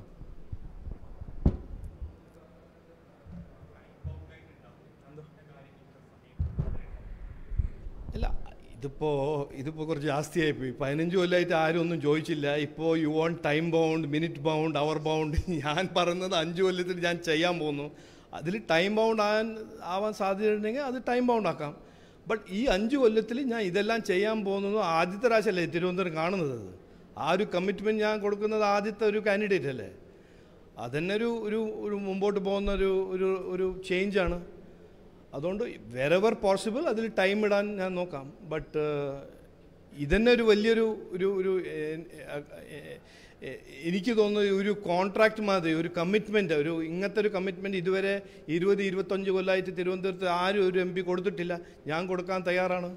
അല്ല ഇതിപ്പോൾ ഇതിപ്പോൾ കുറച്ച് ജാസ്തിയായി പോയി പതിനഞ്ച് കൊല്ലമായിട്ട് ആരും ഒന്നും ചോദിച്ചില്ല ഇപ്പോൾ you want time bound minute bound hour bound ഞാൻ പറയുന്നത് അഞ്ച് കൊല്ലത്തിൽ ഞാൻ ചെയ്യാൻ പോകുന്നു അതിൽ ടൈം ബൗണ്ട് ആകാൻ ആവാൻ സാധ്യതയുണ്ടെങ്കിൽ അത് ടൈം ബൗണ്ട് ആക്കാം ബട്ട് ഈ അഞ്ച് കൊല്ലത്തിൽ ഞാൻ ഇതെല്ലാം ചെയ്യാൻ പോകുന്നത് ആദ്യത്തെ പ്രാവശ്യമല്ലേ തിരുവനന്തപുരം കാണുന്നത് അത്. ആ ഒരു കമ്മിറ്റ്മെൻറ്റ് ഞാൻ കൊടുക്കുന്നത് ആദ്യത്തെ ഒരു കാൻഡിഡേറ്റ് അല്ലേ അതന്നെ ഒരു ഒരു ഒരു മുമ്പോട്ട് പോകുന്ന ഒരു ഒരു ഒരു ചേഞ്ചാണ് അതുകൊണ്ട് വെറെവർ പോസിബിൾ അതിൽ ടൈം ഇടാൻ ഞാൻ നോക്കാം ബട്ട് ഇതന്നെ ഒരു വലിയൊരു ഒരു ഒരു ഏഹ്, ഏഹ്, ഏഹ്, എനിക്ക് തോന്നുന്നത് ഒരു കോൺട്രാക്ട് മാതിരി ഒരു കമ്മിറ്റ്മെൻറ്റ് ഒരു ഇങ്ങനത്തെ ഒരു കമ്മിറ്റ്മെൻറ്റ് ഇതുവരെ ഇരുപത് ഇരുപത്തഞ്ച് കൊല്ലമായിട്ട് തിരുവനന്തപുരത്ത് ആരും ഒരു എം പി കൊടുത്തിട്ടില്ല ഞാൻ കൊടുക്കാൻ തയ്യാറാണ്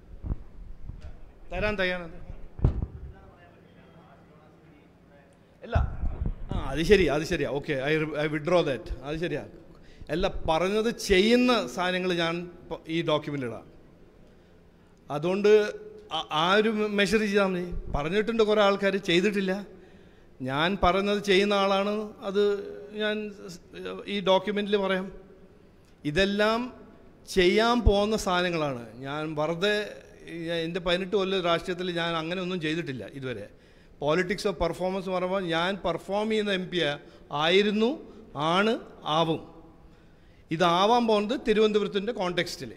തരാൻ തയ്യാറാണ് അല്ല ആ അത് ശരി അത് ശരിയാ okay I I withdraw that അത് ശരിയാ അല്ല പറഞ്ഞത് ചെയ്യുന്ന സാധനങ്ങൾ ഞാൻ ഇപ്പൊ ഈ ഡോക്യുമെൻ്റ് ഇടാം അതുകൊണ്ട് ആ- ആ ഒരു മെഷർ ചെയ്താൽ മതി പറഞ്ഞിട്ടുണ്ട് കുറേ ആൾക്കാർ ചെയ്തിട്ടില്ല ഞാൻ പറയുന്നത് ചെയ്യുന്ന ആളാണ് അത് ഞാൻ ഈ ഡോക്യുമെൻറ്റിൽ പറയാം ഇതെല്ലാം ചെയ്യാൻ പോകുന്ന സാധനങ്ങളാണ് ഞാൻ വെറുതെ ഈ- എൻ്റെ പതിനെട്ട് കൊല്ലം രാഷ്ട്രീയത്തിൽ ഞാൻ അങ്ങനെ ഒന്നും ചെയ്തിട്ടില്ല ഇതുവരെ പോളിറ്റിക്സ് ഓഫ് പെർഫോമൻസ് എന്ന് പറയുമ്പോൾ ഞാൻ പെർഫോം ചെയ്യുന്ന എം പി ആയിരുന്നു ആണ് ആവും ഇതാവാൻ പോകുന്നത് തിരുവനന്തപുരത്തിൻ്റെ കോണ്ടെക്സ്റ്റിൽ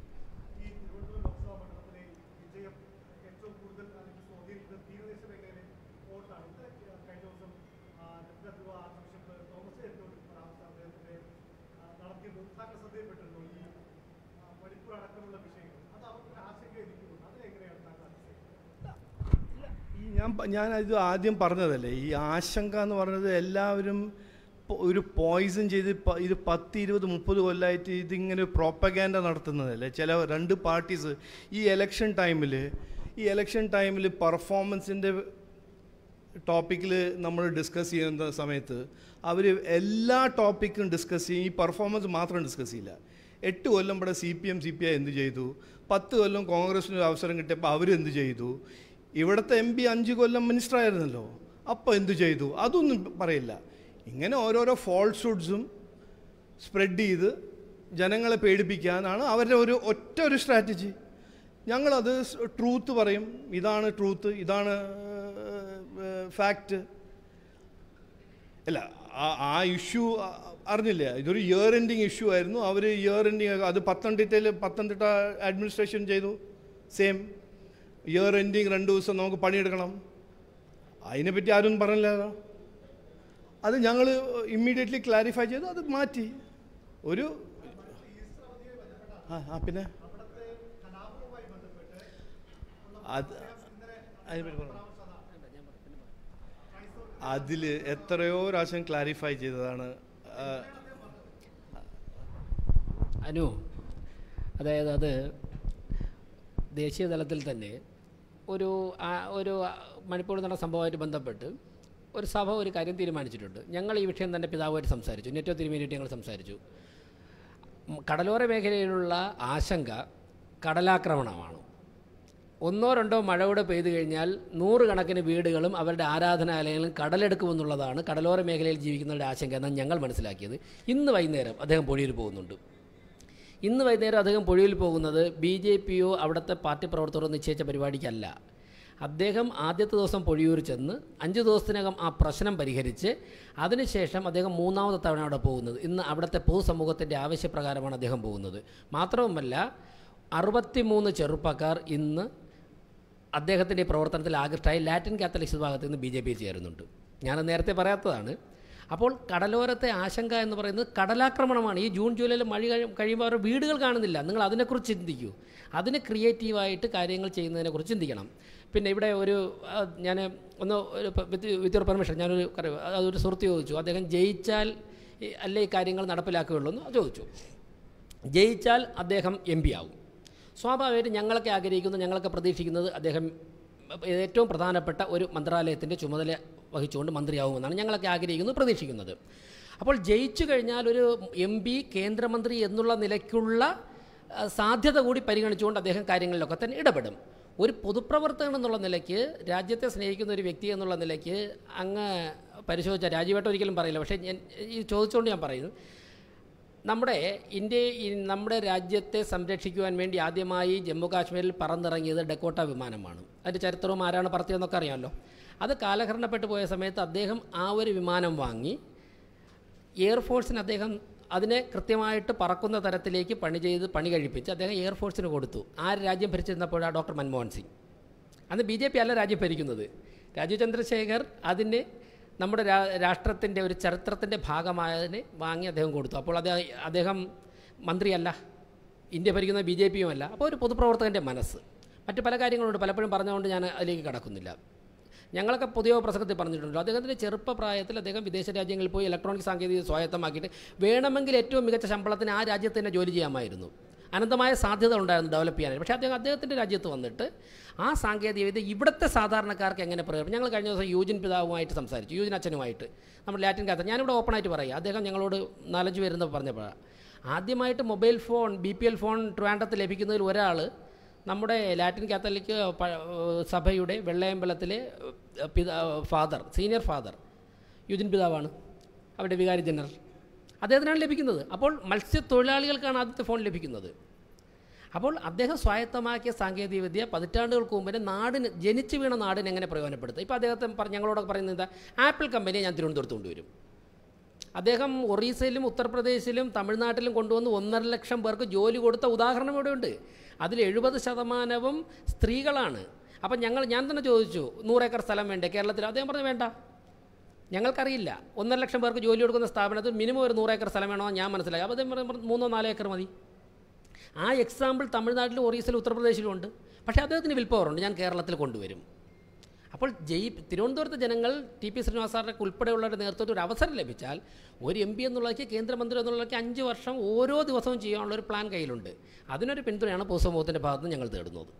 ഈ ഞാൻ പ- ഞാൻ ഇത് ആദ്യം പറഞ്ഞതല്ലേ ഈ ആശങ്ക എന്ന് പറഞ്ഞത് എല്ലാവരും പൊ- ഒരു പോയിസൺ ചെയ്ത് പ- ഇത് പത്ത് ഇരുപത് മുപ്പത് കൊല്ലമായിട്ട് ഇതിങ്ങനെ പ്രോപ്പഗാൻഡ നടത്തുന്നതല്ലേ ചില രണ്ട് പാർട്ടീസ് ഈ എലക്ഷൻ ടൈമിൽ ഈ എലക്ഷൻ ടൈമിൽ പെർഫോമൻസിൻ്റെ ടോപ്പിക്കിൽ നമ്മൾ ഡിസ്കസ് ചെയ്യുന്ന സമയത്ത് അവർ എല്ലാ ടോപ്പിക്കും ഡിസ്കസ് ചെയ്യും ഈ പെർഫോമൻസ് മാത്രം ഡിസ്കസ് ചെയ്യില്ല എട്ട് കൊല്ലം ഇവിടെ C P M C P I എന്ത് ചെയ്തു പത്ത് കൊല്ലം കോൺഗ്രസിന് ഒരു അവസരം കിട്ടിയപ്പോൾ അവരെന്ത് ചെയ്തു ഇവിടുത്തെ എം പി അഞ്ച് കൊല്ലം മിനിസ്റ്റർ ആയിരുന്നല്ലോ അപ്പോൾ എന്ത് ചെയ്തു അതൊന്നും പറയില്ല ഇങ്ങനെ ഓരോരോ ഫോൾസ്ഹുഡ്സും സ്പ്രെഡ് ചെയ്ത് ജനങ്ങളെ പേടിപ്പിക്കാനാണ് അവരുടെ ഒരു ഒറ്റ ഒരു സ്ട്രാറ്റജി ഞങ്ങളത് ട്രൂത്ത് പറയും ഇതാണ് ട്രൂത്ത് ഇതാണ് ഫാക്റ്റ് അല്ല ആ- ആ ഇഷ്യൂ അറിഞ്ഞില്ല ഇതൊരു ഇയർ എൻഡിങ് ഇഷ്യൂ ആയിരുന്നു അവർ ഇയർ എൻഡിങ് അത് പത്തനംതിട്ടയിൽ പത്തനംതിട്ട അഡ്മിനിസ്ട്രേഷൻ ചെയ്തു സെയിം ഇയർ എൻഡിങ് രണ്ട് ദിവസം നമുക്ക് പണിയെടുക്കണം അതിനെപ്പറ്റി ആരും പറഞ്ഞില്ല അത് ഞങ്ങൾ ഇമ്മീഡിയറ്റ്ലി ക്ലാരിഫൈ ചെയ്തു അത് മാറ്റി ഒരു ആ ആ പിന്നെ അത് അതിനെപ്പറ്റി പറഞ്ഞു അതിൽ എത്രയോ പ്രാവശ്യം ക്ലാരിഫൈ ചെയ്തതാണ് ആ, അനു അതായത് അത് ദേശീയ തലത്തിൽ തന്നെ ഒരു ആ- ഒരു മണിപ്പൂർ നടന്ന സംഭവമായിട്ട് ബന്ധപ്പെട്ട് ഒരു സഭ ഒരു കാര്യം തീരുമാനിച്ചിട്ടുണ്ട് ഞങ്ങൾ ഈ വിഷയം തന്നെ പിതാവുമായിട്ട് സംസാരിച്ചു നെറ്റോ തിരുമേനിയിട്ട് ഞങ്ങൾ സംസാരിച്ചു ഉം, കടലോര മേഖലയിലുള്ള ആശങ്ക കടലാക്രമണമാണ് ഒന്നോ രണ്ടോ മഴ കൂടെ പെയ്തു കഴിഞ്ഞാൽ നൂറുകണക്കിന് വീടുകളും അവരുടെ ആരാധനാലയങ്ങളും കടലെടുക്കുമെന്നുള്ളതാണ് കടലോര മേഖലയിൽ ജീവിക്കുന്നവരുടെ ആശങ്ക എന്നാണ് ഞങ്ങൾ മനസ്സിലാക്കിയത് ഇന്ന് വൈകുന്നേരം അദ്ദേഹം പൊഴിയിൽ പോകുന്നുണ്ട് ഇന്ന് വൈകുന്നേരം അദ്ദേഹം പൊഴിയിൽ പോകുന്നത് ബി ജെ പിയോ അവിടുത്തെ പാർട്ടി പ്രവർത്തകരോ നിശ്ചയിച്ച പരിപാടിക്കല്ല അദ്ദേഹം ആദ്യത്തെ ദിവസം പൊഴിയൂർ ചെന്ന് അഞ്ച് ദിവസത്തിനകം ആ പ്രശ്നം പരിഹരിച്ച് അതിനുശേഷം അദ്ദേഹം മൂന്നാമത്തെ തവണ അവിടെ പോകുന്നത് ഇന്ന് അവിടുത്തെ പൊതുസമൂഹത്തിൻ്റെ ആവശ്യപ്രകാരമാണ് അദ്ദേഹം പോകുന്നത് മാത്രവുമല്ല അറുപത്തിമൂന്ന് ചെറുപ്പക്കാർ ഇന്ന് അദ്ദേഹത്തിൻ്റെ ഈ പ്രവർത്തനത്തിൽ ആകൃഷ്ടമായി ലാറ്റിൻ കാത്തലിക്സ് വിഭാഗത്തിൽ നിന്ന് ബി ജെ പി ചേരുന്നുണ്ട് ഞാൻ നേരത്തെ പറയാത്തതാണ് അപ്പോൾ കടലോരത്തെ ആശങ്ക എന്ന് പറയുന്നത് കടലാക്രമണമാണ് ഈ ജൂൺ ജൂലൈയിൽ മഴ കഴി- കഴിയുമ്പോൾ അവരുടെ വീടുകൾ കാണുന്നില്ല നിങ്ങൾ അതിനെക്കുറിച്ച് ചിന്തിക്കൂ അതിന് ക്രിയേറ്റീവായിട്ട് കാര്യങ്ങൾ ചെയ്യുന്നതിനെക്കുറിച്ച് ചിന്തിക്കണം പിന്നെ ഇവിടെ ഒരു ഞാൻ ഒന്ന് ഒരു പ- വിത്ത് വിത്ത് പെർമിഷൻ ഞാനൊരു കാര്യം- അതൊരു സുഹൃത്ത് ചോദിച്ചു അദ്ദേഹം ജയിച്ചാൽ ഈ- അല്ലേ ഈ കാര്യങ്ങൾ നടപ്പിലാക്കുകയുള്ളൂ എന്ന് ചോദിച്ചു ജയിച്ചാൽ അദ്ദേഹം എം പി ആവും സ്വാഭാവികമായിട്ടും ഞങ്ങളൊക്കെ ആഗ്രഹിക്കുന്നു ഞങ്ങളൊക്കെ പ്രതീക്ഷിക്കുന്നത് അദ്ദേഹം ഏറ്റവും പ്രധാനപ്പെട്ട ഒരു മന്ത്രാലയത്തിൻ്റെ ചുമതല വഹിച്ചുകൊണ്ട് മന്ത്രിയാവുമെന്നാണ് ഞങ്ങളൊക്കെ ആഗ്രഹിക്കുന്നത് പ്രതീക്ഷിക്കുന്നത് അപ്പോൾ ജയിച്ചു കഴിഞ്ഞാൽ ഒരു എം പി കേന്ദ്രമന്ത്രി എന്നുള്ള നിലയ്ക്കുള്ള ആ, സാധ്യത കൂടി പരിഗണിച്ചുകൊണ്ട് അദ്ദേഹം കാര്യങ്ങളിലൊക്കെ തന്നെ ഇടപെടും ഒരു പൊതുപ്രവർത്തകൻ എന്നുള്ള നിലയ്ക്ക് രാജ്യത്തെ സ്നേഹിക്കുന്ന ഒരു വ്യക്തി എന്നുള്ള നിലയ്ക്ക് അങ്ങ് പരിശോധിച്ച രാജീവേട്ട ഒരിക്കലും പറയില്ല പക്ഷേ ഞാൻ ഈ ചോദിച്ചുകൊണ്ട് ഞാൻ പറയുന്നു നമ്മുടെ ഇന്ത്യ ഈ നമ്മുടെ രാജ്യത്തെ സംരക്ഷിക്കുവാൻ വേണ്ടി ആദ്യമായി ജമ്മു കാശ്മീരിൽ പറന്നിറങ്ങിയത് ഡെക്കോട്ട വിമാനമാണ് അതിൻ്റെ ചരിത്രവും ആരാണ് പറത്തിയതെന്നൊക്കെ അറിയാമല്ലോ അത് കാലഹരണപ്പെട്ടു പോയ സമയത്ത് അദ്ദേഹം ആ ഒരു വിമാനം വാങ്ങി എയർഫോഴ്സിന് അദ്ദേഹം അതിനെ കൃത്യമായിട്ട് പറക്കുന്ന തരത്തിലേക്ക് പണി ചെയ്ത് പണി കഴിപ്പിച്ച് അദ്ദേഹം എയർഫോഴ്സിന് കൊടുത്തു ആര് രാജ്യം ഭരിച്ചിരുന്നപ്പോഴാണ് ഡോക്ടർ മൻമോഹൻ സിംഗ് അന്ന് ബി ജെ പി അല്ല രാജ്യം ഭരിക്കുന്നത് രാജീവ് ചന്ദ്രശേഖർ അതിന് നമ്മുടെ രാ- രാഷ്ട്രത്തിൻ്റെ ഒരു ചരിത്രത്തിൻ്റെ ഭാഗമായതിന് വാങ്ങി അദ്ദേഹം കൊടുത്തു അപ്പോൾ അത് അദ്ദേഹം മന്ത്രിയല്ല ഇന്ത്യ ഭരിക്കുന്ന ബി ജെ പിയും അല്ല അപ്പോൾ ഒരു പൊതുപ്രവർത്തകൻ്റെ മനസ്സ് മറ്റ് പല കാര്യങ്ങളുണ്ട് പലപ്പോഴും പറഞ്ഞുകൊണ്ട് ഞാൻ അതിലേക്ക് കടക്കുന്നില്ല ഞങ്ങളൊക്കെ പുതിയ പ്രസംഗത്തിൽ പറഞ്ഞിട്ടുണ്ട് അദ്ദേഹത്തിൻ്റെ ചെറുപ്പപ്രായത്തിൽ അദ്ദേഹം വിദേശ രാജ്യങ്ങളിൽ പോയി ഇലക്ട്രോണിക് സാങ്കേതിക സ്വായത്തമാക്കിയിട്ട് വേണമെങ്കിൽ ഏറ്റവും മികച്ച ശമ്പളത്തിന് ആ രാജ്യത്ത് തന്നെ ജോലി ചെയ്യാമായിരുന്നു അനന്തമായ സാധ്യത ഉണ്ടായിരുന്നു ഡെവലപ്പ് ചെയ്യാനായിട്ട് പക്ഷേ അദ്ദേഹം അദ്ദേഹത്തിൻ്റെ രാജ്യത്ത് വന്നിട്ട് ആ സാങ്കേതികവിദ്യ ഇവിടുത്തെ സാധാരണക്കാർക്ക് എങ്ങനെ പ്രയോജനം ഞങ്ങൾ കഴിഞ്ഞ ദിവസം യൂജിൻ പിതാവുമായിട്ട് സംസാരിച്ചു യൂജിൻ അച്ഛനുമായിട്ട് നമ്മൾ ലാറ്റിൻ കാത്ത ഞാനിവിടെ ഓപ്പണായിട്ട് പറയാം അദ്ദേഹം ഞങ്ങളോട് നാലഞ്ച് പേരുന്ന് പറഞ്ഞപ്പോഴാണ് ആദ്യമായിട്ട് mobile phone B P L phone ട്രിവാൻഡ്രത്ത് ലഭിക്കുന്നതിൽ ഒരാൾ നമ്മുടെ ലാറ്റിൻ കാത്തലിക് പ- സഭയുടെ വെള്ളയമ്പലത്തിലെ പിതാ ഫാദർ സീനിയർ ഫാദർ യുജിൻ പിതാവാണ് അവരുടെ വികാരി ജനറൽ അദ്ദേഹത്തിനാണ് ലഭിക്കുന്നത് അപ്പോൾ മത്സ്യത്തൊഴിലാളികൾക്കാണ് ആദ്യത്തെ ഫോൺ ലഭിക്കുന്നത് അപ്പോൾ അദ്ദേഹം സ്വായത്തമാക്കിയ സാങ്കേതികവിദ്യ പതിറ്റാണ്ടുകൾക്ക് മുമ്പേ നാടിന് ജനിച്ചു വീണ നാടിന് എങ്ങനെ പ്രയോജനപ്പെടുത്തുക ഇപ്പോൾ അദ്ദേഹത്തെ പറഞ്ഞ ഞങ്ങളോടൊക്കെ പറയുന്നത് എന്താ ആപ്പിൾ കമ്പനിയെ ഞാൻ തിരുവനന്തപുരത്ത് കൊണ്ടുവരും അദ്ദേഹം ഒറീസയിലും ഉത്തർപ്രദേശിലും തമിഴ്നാട്ടിലും കൊണ്ടുവന്ന് ഒന്നര ലക്ഷം പേർക്ക് ജോലി കൊടുത്ത ഉദാഹരണം ഇവിടെയുണ്ട് അതിൽ എഴുപത് ശതമാനവും സ്ത്രീകളാണ് അപ്പം ഞങ്ങൾ ഞാൻ തന്നെ ചോദിച്ചു നൂറേക്കർ സ്ഥലം വേണ്ടേ കേരളത്തിൽ അദ്ദേഹം പറഞ്ഞു വേണ്ട ഞങ്ങൾക്കറിയില്ല ഒന്നര ലക്ഷം പേർക്ക് ജോലി കൊടുക്കുന്ന സ്ഥാപനത്തിൽ മിനിമം ഒരു നൂറേക്കർ സ്ഥലം വേണമെന്ന് ഞാൻ മനസ്സിലാക്കി അപ്പോൾ അദ്ദേഹം പറഞ്ഞു, മൂന്നോ നാലോ ഏക്കർ മതി ആ എക്സാമ്പിൾ തമിഴ്നാട്ടിലും ഒറീസയിലും ഉത്തർപ്രദേശിലും ഉണ്ട് പക്ഷേ അദ്ദേഹത്തിന് വിൽ പവറുണ്ട് ഞാൻ കേരളത്തിൽ കൊണ്ടുവരും അപ്പോൾ ജയ് തിരുവനന്തപുരത്തെ ജനങ്ങൾ ടി പി ശ്രീനിവാസ സാറിനൊക്കെ ഉൾപ്പെടെയുള്ളവരുടെ നേതൃത്വത്തിൽ ഒരു അവസരം ലഭിച്ചാൽ ഒരു എം പി എന്നുള്ളതൊക്കെ കേന്ദ്രമന്ത്രി എന്നുള്ളതൊക്കെ അഞ്ച് വർഷം ഓരോ ദിവസവും ചെയ്യാനുള്ള ഒരു പ്ലാൻ കയ്യിലുണ്ട് അതിനൊരു പിന്തുണയാണ് പൊതുസമൂഹത്തിൻ്റെ ഭാഗത്ത് നിന്ന് ഞങ്ങൾ തേടുന്നത്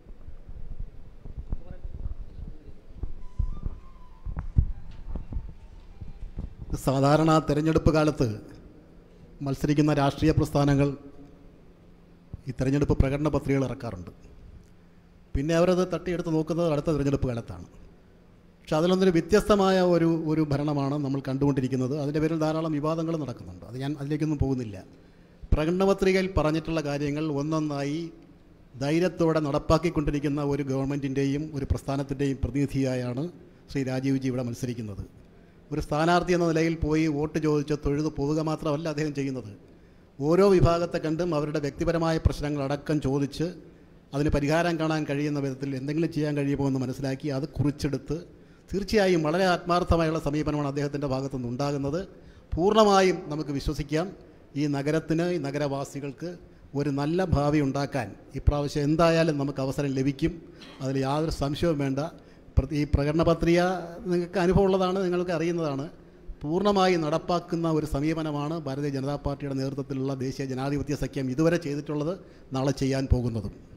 സാധാരണ തെരഞ്ഞെടുപ്പ് കാലത്ത് മത്സരിക്കുന്ന രാഷ്ട്രീയ പ്രസ്ഥാനങ്ങൾ ഈ തെരഞ്ഞെടുപ്പ് പ്രകടന പത്രികകൾ ഇറക്കാറുണ്ട് പിന്നെ അവരത് തട്ടിയെടുത്ത് നോക്കുന്നത് അടുത്ത തിരഞ്ഞെടുപ്പ് കാലത്താണ് പക്ഷെ അതിലൊന്നൊരു വ്യത്യസ്തമായ ഒരു ഒരു ഭരണമാണ് നമ്മൾ കണ്ടുകൊണ്ടിരിക്കുന്നത് അതിൻ്റെ പേരിൽ ധാരാളം വിവാദങ്ങൾ നടക്കുന്നുണ്ട് അത് ഞാൻ അതിലേക്കൊന്നും പോകുന്നില്ല പ്രകടന പത്രികയിൽ പറഞ്ഞിട്ടുള്ള കാര്യങ്ങൾ ഒന്നൊന്നായി ധൈര്യത്തോടെ നടപ്പാക്കിക്കൊണ്ടിരിക്കുന്ന ഒരു ഗവൺമെൻറ്റിൻ്റെയും ഒരു പ്രസ്ഥാനത്തിൻ്റെയും പ്രതിനിധിയായാണ് ശ്രീ രാജീവ് ജി ഇവിടെ മത്സരിക്കുന്നത് ഒരു സ്ഥാനാർത്ഥി എന്ന നിലയിൽ പോയി വോട്ട് ചോദിച്ച് തൊഴുതു പോവുക മാത്രമല്ല അദ്ദേഹം ചെയ്യുന്നത് ഓരോ വിഭാഗത്തെ കണ്ടും അവരുടെ വ്യക്തിപരമായ പ്രശ്നങ്ങളടക്കം ചോദിച്ച് അതിന് പരിഹാരം കാണാൻ കഴിയുന്ന വിധത്തിൽ എന്തെങ്കിലും ചെയ്യാൻ കഴിയുമോ എന്ന് മനസ്സിലാക്കി അത് കുറിച്ചെടുത്ത് തീർച്ചയായും വളരെ ആത്മാർത്ഥമായുള്ള സമീപനമാണ് അദ്ദേഹത്തിൻ്റെ ഭാഗത്തുനിന്ന് ഉണ്ടാകുന്നത് പൂർണ്ണമായും നമുക്ക് വിശ്വസിക്കാം ഈ നഗരത്തിന് ഈ നഗരവാസികൾക്ക് ഒരു നല്ല ഭാവി ഉണ്ടാക്കാൻ ഇപ്രാവശ്യം എന്തായാലും നമുക്ക് അവസരം ലഭിക്കും അതിൽ യാതൊരു സംശയവും വേണ്ട പ്ര- ഈ പ്രകടന പത്രിക നിങ്ങൾക്ക് അനുഭവമുള്ളതാണ് നിങ്ങൾക്ക് അറിയുന്നതാണ് പൂർണ്ണമായി നടപ്പാക്കുന്ന ഒരു സമീപനമാണ് ഭാരതീയ ജനതാ പാർട്ടിയുടെ നേതൃത്വത്തിലുള്ള ദേശീയ ജനാധിപത്യ സഖ്യം ഇതുവരെ ചെയ്തിട്ടുള്ളത് നാളെ ചെയ്യാൻ പോകുന്നതും